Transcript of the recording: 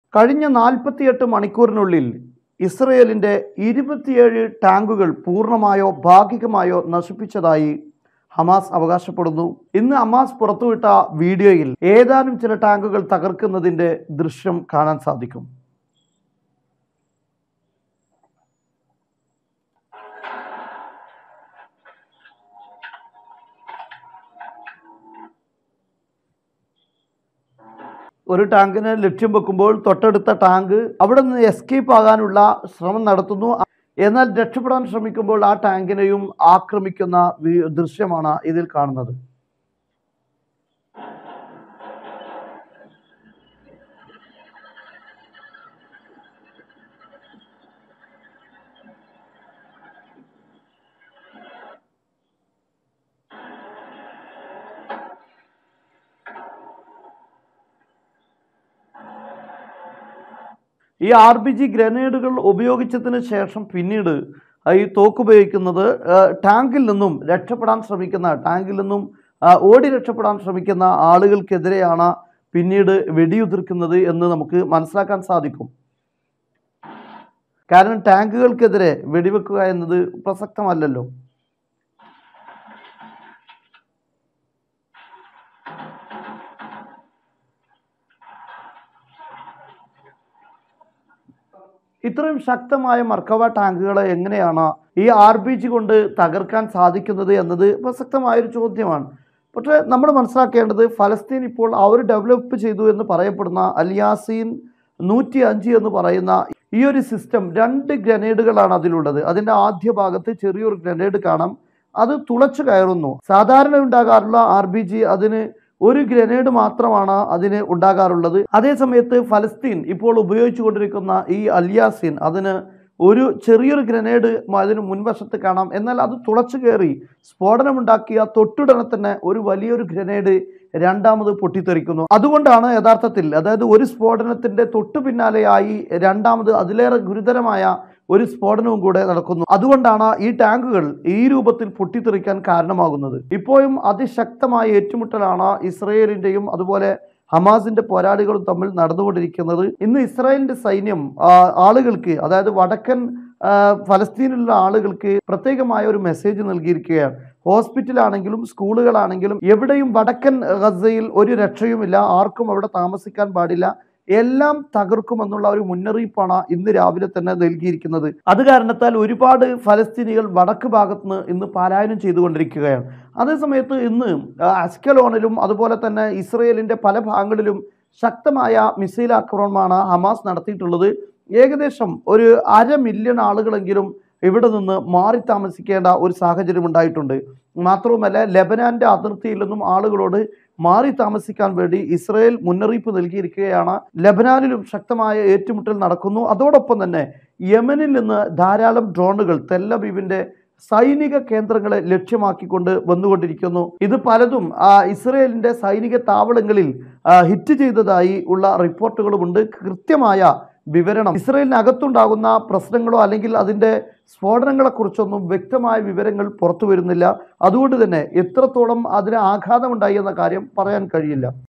കഴിഞ്ഞ നാൽപ്പത്തിയെട്ട് മണിക്കൂറിനുള്ളിൽ ഇസ്രയേലിൻ്റെ ഇരുപത്തിയേഴ് ടാങ്കുകൾ പൂർണ്ണമായോ ഭാഗികമായോ നശിപ്പിച്ചതായി ഹമാസ് അവകാശപ്പെടുന്നു ഇന്ന് ഹമാസ് പുറത്തുവിട്ട വീഡിയോയിൽ ഏതാനും ചില ടാങ്കുകൾ തകർക്കുന്നതിൻ്റെ ദൃശ്യം കാണാൻ സാധിക്കും ഒരു ടാങ്കിനെ ലക്ഷ്യം വെക്കുമ്പോൾ തൊട്ടടുത്ത ടാങ്ക് അവിടെ നിന്ന് എസ്കേപ്പ് ആകാനുള്ള ശ്രമം നടത്തുന്നു എന്നാൽ രക്ഷപ്പെടാൻ ശ്രമിക്കുമ്പോൾ ആ ടാങ്കിനെയും ആക്രമിക്കുന്ന വി- ദൃശ്യമാണ് ഇതിൽ കാണുന്നത് ഈ ആർ ബി ജി ഗ്രനേഡുകൾ ഉപയോഗിച്ചതിന് ശേഷം പിന്നീട് ഈ തോക്ക് ഉപയോഗിക്കുന്നത് ആ, ടാങ്കിൽ നിന്നും രക്ഷപ്പെടാൻ ശ്രമിക്കുന്ന ടാങ്കിൽ നിന്നും ആ, ഓടി രക്ഷപ്പെടാൻ ശ്രമിക്കുന്ന ആളുകൾക്കെതിരെയാണ് പിന്നീട് വെടിയുതിർക്കുന്നത് എന്ന് നമുക്ക് മനസ്സിലാക്കാൻ സാധിക്കും കാരണം ടാങ്കുകൾക്കെതിരെ വെടിവെക്കുക എന്നത് പ്രസക്തമല്ലല്ലോ ഇത്രയും ശക്തമായ മർക്കവ ടാങ്കുകളെ എങ്ങനെയാണ് ഈ ആർ ബി ജി കൊണ്ട് തകർക്കാൻ സാധിക്കുന്നത് എന്നത് പ്രസക്തമായൊരു ചോദ്യമാണ് പക്ഷേ നമ്മൾ മനസ്സിലാക്കേണ്ടത് ഫലസ്തീൻ ഇപ്പോൾ അവർ ഡെവലപ്പ് ചെയ്തു എന്ന് പറയപ്പെടുന്ന അലിയാസീൻ നൂറ്റി അഞ്ച് എന്ന് പറയുന്ന ഈ ഒരു സിസ്റ്റം രണ്ട് ഗ്രനേഡുകളാണ് അതിലുള്ളത് അതിൻ്റെ ആദ്യ ഭാഗത്ത് ചെറിയൊരു ഗ്രനേഡ് കാണാം അത് തുളച്ചു കയറുന്നു സാധാരണ ഉണ്ടാകാറുള്ള ആർ ബി ജി അതിന് ഒരു ഗ്രനേഡ് മാത്രമാണ് അതിന് ഉണ്ടാകാറുള്ളത് അതേ സമയത്ത് ഫലസ്തീൻ ഇപ്പോൾ ഉപയോഗിച്ചു കൊണ്ടിരിക്കുന്ന ഈ അലിയാസിൻ അതിന് ഒരു ചെറിയൊരു ഗ്രനേഡ് അതിന് മുൻവശത്ത് കാണാം എന്നാൽ അത് തുളച്ചു കയറി സ്ഫോടനമുണ്ടാക്കിയ തൊട്ടുടനെ തന്നെ ഒരു വലിയൊരു ഗ്രനേഡ് രണ്ടാമത് പൊട്ടിത്തെറിക്കുന്നു അതുകൊണ്ടാണ് യഥാർത്ഥത്തിൽ അതായത് ഒരു സ്ഫോടനത്തിന്റെ തൊട്ടു പിന്നാലെയായി രണ്ടാമത് അതിലേറെ ഗുരുതരമായ ഒരു സ്ഫോടനവും കൂടെ നടക്കുന്നു അതുകൊണ്ടാണ് ഈ ടാങ്കുകൾ ഈ രൂപത്തിൽ പൊട്ടിത്തെറിക്കാൻ കാരണമാകുന്നത് ഇപ്പോഴും അതിശക്തമായ ഏറ്റുമുട്ടലാണ് ഇസ്രയേലിന്റെയും അതുപോലെ ഹമാസിന്റെ പോരാളികളും തമ്മിൽ നടന്നുകൊണ്ടിരിക്കുന്നത് ഇന്ന് ഇസ്രായേലിന്റെ സൈന്യം ആ, ആളുകൾക്ക് അതായത് വടക്കൻ ആ, ഫലസ്തീനിലുള്ള ആളുകൾക്ക് പ്രത്യേകമായ ഒരു മെസ്സേജ് നൽകിയിരിക്കുകയാണ് ഹോസ്പിറ്റലാണെങ്കിലും സ്കൂളുകളാണെങ്കിലും എവിടെയും വടക്കൻ ഗസയിൽ ഒരു രക്ഷയുമില്ല ആർക്കും അവിടെ താമസിക്കാൻ പാടില്ല എല്ലാം തകർക്കുമെന്നുള്ള ഒരു മുന്നറിയിപ്പാണ് ഇന്ന് രാവിലെ തന്നെ നൽകിയിരിക്കുന്നത് അത് കാരണത്താൽ ഒരുപാട് ഫലസ്തീനികൾ വടക്ക് ഭാഗത്ത് നിന്ന് ഇന്ന് പലായനം ചെയ്തുകൊണ്ടിരിക്കുകയാണ് അതേസമയത്ത് ഇന്ന് ആ, അസ്കലോണിലും അതുപോലെ തന്നെ ഇസ്രയേലിൻ്റെ പല ഭാഗങ്ങളിലും ശക്തമായ മിസൈൽ ആക്രമണമാണ് ഹമാസ് നടത്തിയിട്ടുള്ളത് ഏകദേശം ഒരു അര മില്യൺ ആളുകളെങ്കിലും ഇവിടെ നിന്ന് മാറി താമസിക്കേണ്ട ഒരു സാഹചര്യം ഉണ്ടായിട്ടുണ്ട് മാത്രവുമല്ല ലെബനാന്റെ അതിർത്തിയിൽ നിന്നും ആളുകളോട് മാറി താമസിക്കാൻ വേണ്ടി ഇസ്രയേൽ മുന്നറിയിപ്പ് നൽകിയിരിക്കുകയാണ് ലെബനാനിലും ശക്തമായ ഏറ്റുമുട്ടൽ നടക്കുന്നു അതോടൊപ്പം തന്നെ യമനിൽ നിന്ന് ധാരാളം ഡ്രോണുകൾ തെല്ലബീവിന്റെ സൈനിക കേന്ദ്രങ്ങളെ ലക്ഷ്യമാക്കിക്കൊണ്ട് വന്നുകൊണ്ടിരിക്കുന്നു ഇത് പലതും ആ, ഇസ്രയേലിന്റെ സൈനിക താവളങ്ങളിൽ ആ, ഹിറ്റ് ചെയ്തതായി ഉള്ള റിപ്പോർട്ടുകളുമുണ്ട് കൃത്യമായ വിവരണം ഇസ്രയേലിനകത്തുണ്ടാകുന്ന പ്രശ്നങ്ങളോ അല്ലെങ്കിൽ അതിൻ്റെ സ്ഫോടനങ്ങളെക്കുറിച്ചൊന്നും വ്യക്തമായ വിവരങ്ങൾ പുറത്തു വരുന്നില്ല അതുകൊണ്ട് തന്നെ എത്രത്തോളം അതിന് ആഘാതമുണ്ടായി എന്ന കാര്യം പറയാൻ കഴിയില്ല